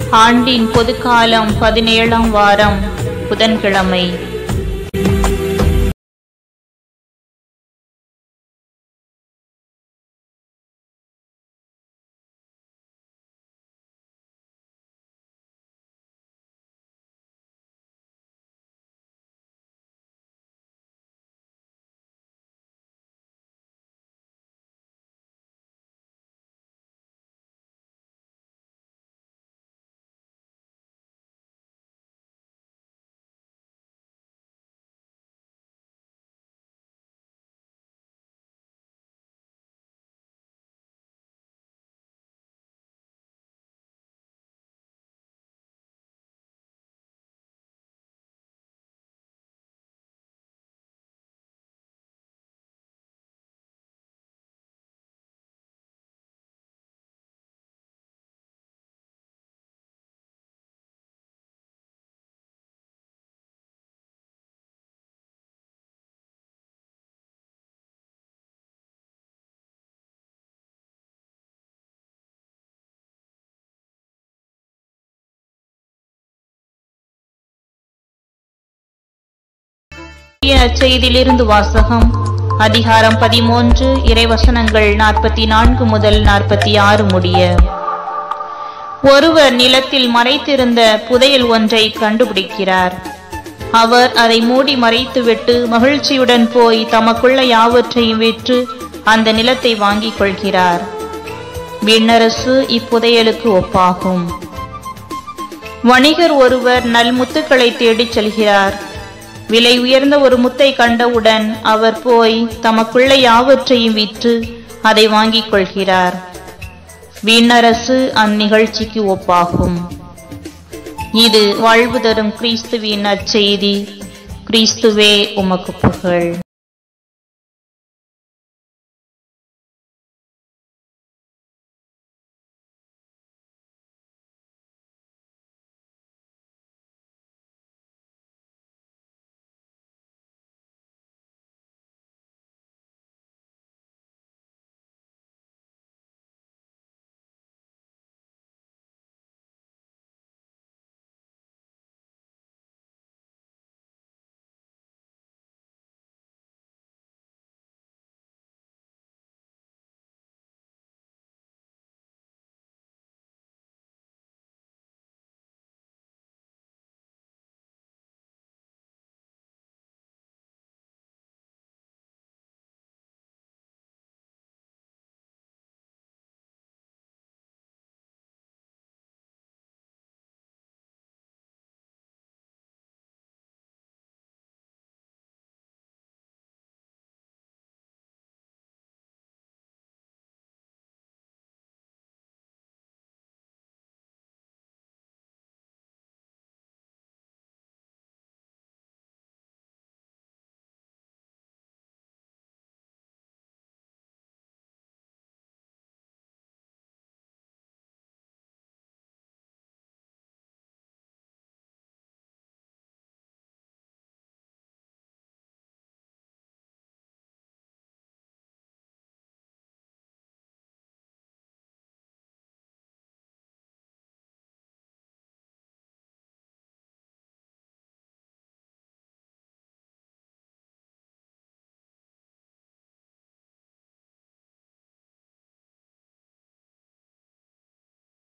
ஆண்டின் பொதுக்காலம் பதினேழாம் வாரம் புதன்கிழமை செய்தியிலிருந்து வாசகம் அதிகாரம் பதிமூன்று இறைவசனங்கள் நாற்பத்தி நான்கு முதல் நாற்பத்தி ஆறு முடிய ஒருவர் நிலத்தில் மறைத்திருந்த புதையல் ஒன்றை கண்டுபிடிக்கிறார் அவர் அதை மூடி மறைத்துவிட்டு மகிழ்ச்சியுடன் போய் தமக்குள்ள யாவற்றையும் விற்று அந்த நிலத்தை வாங்கிக் கொள்கிறார் விண்ணரசு இப்புதையலுக்கு ஒப்பாகும் வணிகர் ஒருவர் நல்முத்துக்களை தேடிச் செல்கிறார் விலை உயர்ந்த ஒரு முத்தை கண்டவுடன் அவர் போய் தமக்குள்ள யாவற்றையும் விற்று அதை வாங்கிக் கொள்கிறார் விண்ணரசு அந்நிகழ்ச்சிக்கு ஒப்பாகும் இது வாழ்வு தரும் கிறிஸ்துவின் அச்செய்தி கிறிஸ்துவே உமக்கு புகழ்